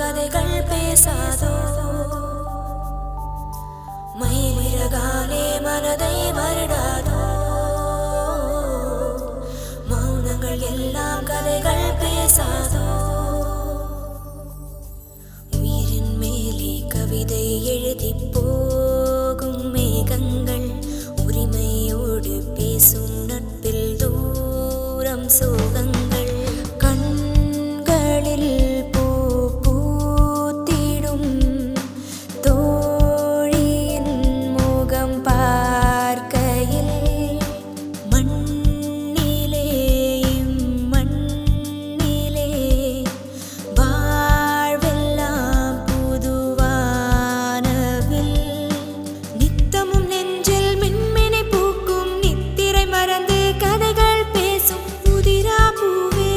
கதைகள் பேசாதோ மயிலிறகாலே மனதை வருடாதோ மௌனங்கள் எல்லாம் கதைகள் பேசாதோ உயிரின் மேலே கவிதை எழுதி போகும் மேகங்கள் உரிமையோடு பேசும் நட்பில் தூரம் சோகங்கள் கண்களில் பூ பூத்திடும் தோழியின் முகம் பார்க்கையில் மண்ணிலே மண்ணிலே வாழ்வெல்லாம் புதுவானவில் நித்தமும் நெஞ்சில் மின்மினி பூக்கும் நித்திரை மறந்து கதைகள் பேசும் உதிரா பூவே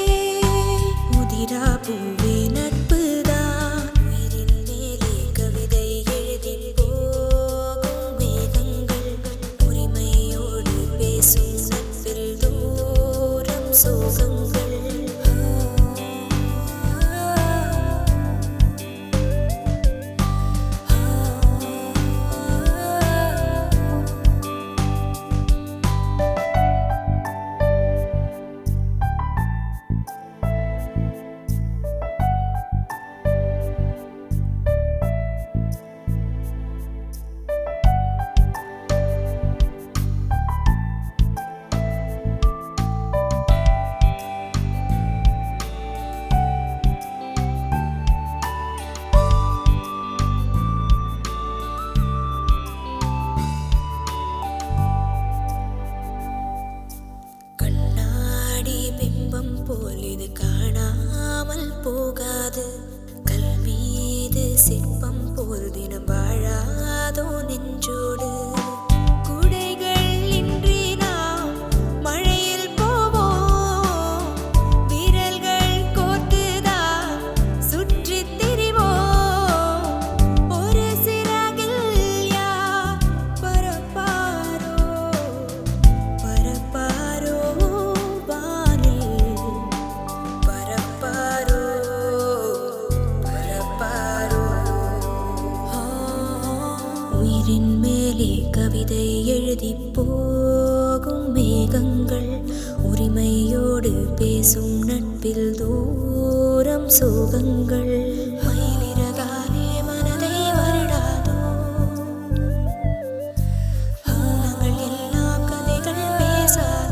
உதிரா பூவே நட்புதான் உயிரின் மேலே கவிதை எழுதி போகும் மேகங்கள் உரிமையோடு பேசும் நட்பில் தூரம் சோகங்கள் கண்ணாடி பிம்பம் போல் இது காணாமல் போகாது கல் மீது சிற்பம் போல் தினம் வாழாதோ நெஞ்சோடு குடைகள் இன்றி நாம் மழையில் போவோம் விரல்கள் கோர்த்துதான் சுற்றித் திரிவோம் ஒரு சிறகில் யார் பரப்பாரோ பரப்பாரோ வானில் பரப்பாரோ பரப்பாரோ உயிரின் மேலே கவிதை எழுதி போகும் மேகங்கள் உரிமையோடு பேசும் நட்பில் தூரம் சோகங்கள் மயிலிறகாலே மனதை வருடாதோ மௌனங்கள் எல்லாம் கதைகள் பேசாதோ